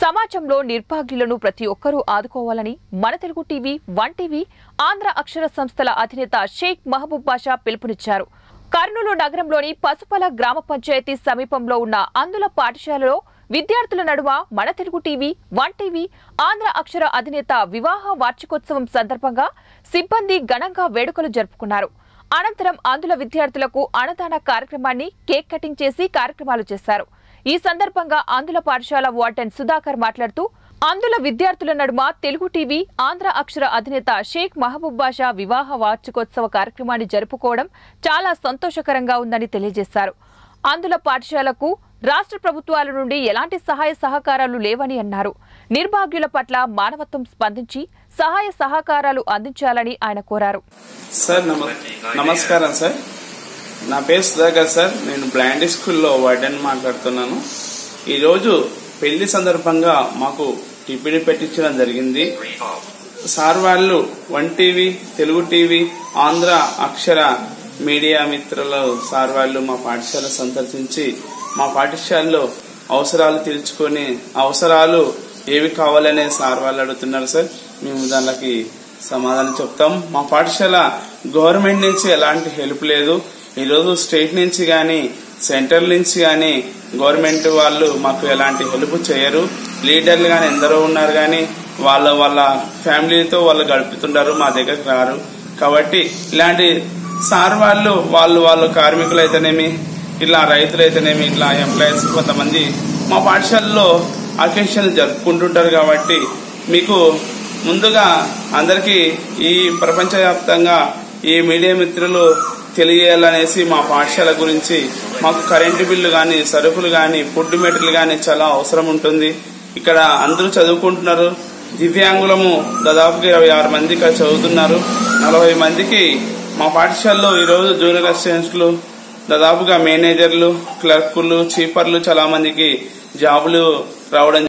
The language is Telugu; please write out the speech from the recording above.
సమాజంలో నిర్భాగ్యులను ప్రతి ఒక్కరూ ఆదుకోవాలని మన Telugu TV one TV Andhra Akshara సంస్థల అధినేత షేక్ మహబూబ్ బాషా పిలుపునిచ్చారు కర్నూలు నగరంలోని పసుపల గ్రామ పంచాయతీ సమీపంలో ఉన్న అందుల పాఠశాలలో విద్యార్థుల నడుమ మన Telugu TV one TV Andhra Akshara అధినేత వివాహ వార్షికోత్సవం సందర్భంగా సిబ్బంది ఘనంగా వేడుకలు జరుపుకున్నారు అనంతరం అందుల విద్యార్థులకు అన్నదాన కార్యక్రమాన్ని కేక్ కటింగ్ చేసి కార్యక్రమాలు చేశారు ఈ సందర్భంగా అందుల పాఠశాల వార్డెన్ సుధాకర్ మాట్లాడుతూ అందుల విద్యార్థుల నడుమ తెలుగు టీవీ ఆంధ్ర అక్షర అధినేత షేక్ మహబూబ్ బాషా వివాహ వార్షికోత్సవ కార్యక్రమాన్ని జరుపుకోవడం చాలా సంతోషకరంగా ఉందని తెలియజేశారు అందుల పాఠశాలకు రాష్ట్ర ప్రభుత్వాల నుండి ఎలాంటి సహాయ సహకారాలు లేవని అన్నారు నిర్భాగ్యుల పట్ల మానవత్వం స్పందించి సహాయ సహకారాలు అందించాలని ఆయన కోరారు సార్ నమ నమస్కారం సార్ నా పేరు సుధాకర్ సార్ నేను బ్లైండ్ స్కూల్లో వార్డెన్ మాట్లాడుతున్నాను ఈరోజు పెళ్లి సందర్భంగా మాకు టిఫిన్ పెట్టించడం జరిగింది సార్ వాళ్ళు one TV Telugu TV Andhra Akshara media మిత్రులు సార్ వాళ్ళు మా పాఠశాల సందర్శించి మా పాఠశాలలో అవసరాలు తీర్చుకొని అవసరాలు ఏవి కావాలనే సార్ వాళ్ళు అడుగుతున్నారు సార్ మేము దానికి సమాధానం చెప్తాం మా పాఠశాల గవర్నమెంట్ నుంచి ఎలాంటి హెల్ప్ లేదు ఈరోజు స్టేట్ నుంచి కానీ సెంట్రల్ నుంచి కానీ గవర్నమెంట్ వాళ్ళు మాకు ఎలాంటి హెల్ప్ చేయరు లీడర్లు కానీ ఎందరో ఉన్నారు కానీ వాళ్ళ వాళ్ళ ఫ్యామిలీతో వాళ్ళు గడుపుతుంటారు మా దగ్గరకు రారు కాబట్టి ఇలాంటి సార్ వాళ్ళు వాళ్ళు వాళ్ళు కార్మికులు అయితేనేమి ఇట్లా రైతులు అయితేనేమి ఇట్లా ఎంప్లాయీస్ కొంతమంది మా పాఠశాలలో అకేషన్ జరుపుకుంటుంటారు కాబట్టి మీకు ముందుగా అందరికీ ఈ ప్రపంచవ్యాప్తంగా ఈ మీడియా మిత్రులు తెలియాలనేసి మా పాఠశాల గురించి మాకు కరెంటు బిల్లు కానీ సరుకులు కానీ ఫుడ్ మెటీరియల్ కానీ చాలా అవసరం ఉంటుంది ఇక్కడ అందరూ చదువుకుంటున్నారు దివ్యాంగులము దాదాపుగా ఇరవై ఆరు మంది ఇక్కడ చదువుతున్నారు నలభై మందికి మా పాఠశాలలో ఈరోజు జూనియర్ అసిస్టెంట్లు దాదాపుగా మేనేజర్లు క్లర్కులు చీపర్లు చాలా మందికి జాబులు రావడం